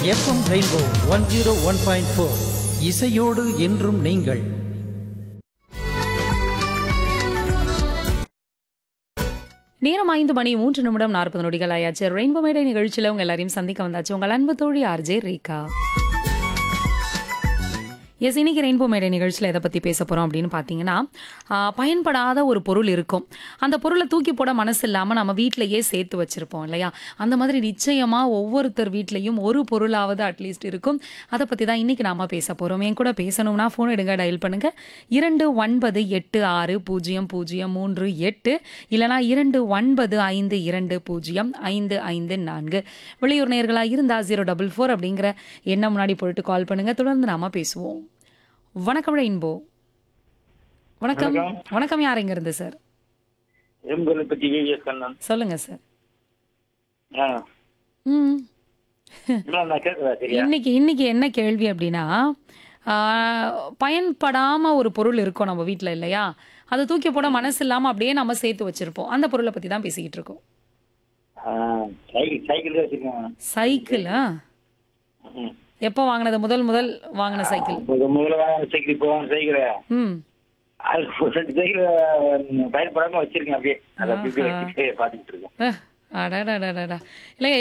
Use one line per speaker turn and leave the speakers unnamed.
FM Rainbow one zero one point four இசையோடு என்றும் நீங்கள்
நேரம் ஐந்து மணி மூன்று நிமிடம் நாற்பது நொடிகள் ஆயாச்சு ரெயின்போ மேடை நிகழ்ச்சியில் உங்க எல்லாரையும் சந்திக்க வந்தாச்சு உங்கள் அன்பு தோழி ஆர்ஜே ரேகா எஸ் இன்னைக்கு ரெயின்போ மேடை நிகழ்ச்சியில் எதை பற்றி பேச போகிறோம் அப்படின்னு பார்த்தீங்கன்னா ஆ, பயன்படாத ஒரு பொருள் இருக்கும் அந்த பொருளை தூக்கி போட மனசு இல்லாமல் நம்ம வீட்டிலேயே சேர்த்து வச்சுருப்போம் இல்லையா அந்த மாதிரி நிச்சயமாக ஒவ்வொருத்தர் வீட்லேயும் ஒரு பொருளாவது அட்லீஸ்ட் இருக்கும் அதை பற்றி தான் இன்னைக்கு நாம பேச போகிறோம் என் கூட பேசணும்னா ஃபோன் எடுங்க டயல் பண்ணுங்க இரண்டு ஒன்பது எட்டு ஆறு பூஜ்ஜியம் பூஜ்ஜியம் மூன்று எட்டு இல்லைனா இரண்டு ஒன்பது ஐந்து இரண்டு பூஜ்ஜியம் ஐந்து ஐந்து நான்கு வெளியூர் நேர்களாக இருந்தால் ஜீரோ டபுள் ஃபோர் அப்படிங்கிற எண்ணம் முன்னாடி போட்டு கால் பண்ணுங்க தொடர்ந்து நாம பேசுவோம் வணக்கம் ரெயின்போ வணக்கம் வணக்கம் யார் இங்க இருந்து சார்
எம்களை பற்றி விவிஎஸ் கண்ணன்
சொல்லுங்க சார்
ஆ
ம்
இல்லை நான் கேட்குறா சரியா
இன்னைக்கு இன்னைக்கு என்ன கேள்வி அப்படின்னா ஆ, பயன்படாம ஒரு பொருள் இருக்கும் நம்ம வீட்ல இல்லையா அதை தூக்கி போட மனசு இல்லாம அப்படியே நம்ம சேர்த்து வச்சிருப்போம் அந்த பொருளை பத்தி தான் பேசிக்கிட்டு இருக்கோம்
ஆ, சைக்கிள் சைக்கிள் தான் வச்சுருக்கேன்
சைக்கிளா
ம்.
எப்போ வாங்கினது முதல் முதல் வாங்கின சைக்கிள்
முதல்ல முதல்ல வாங்கின சைக்கிள் இப்போ வாங்கின சைக்கிள்
ம்
அது ஒரு ரெண்டு சைக்கிள் பயன்படாம வச்சிருக்கேன் அப்படியே அதை அப்படி இப்படி வச்சுட்டு பார்த்துக்கிட்டு இருக்கேன்
அஹ், அடடடடடா இல்லை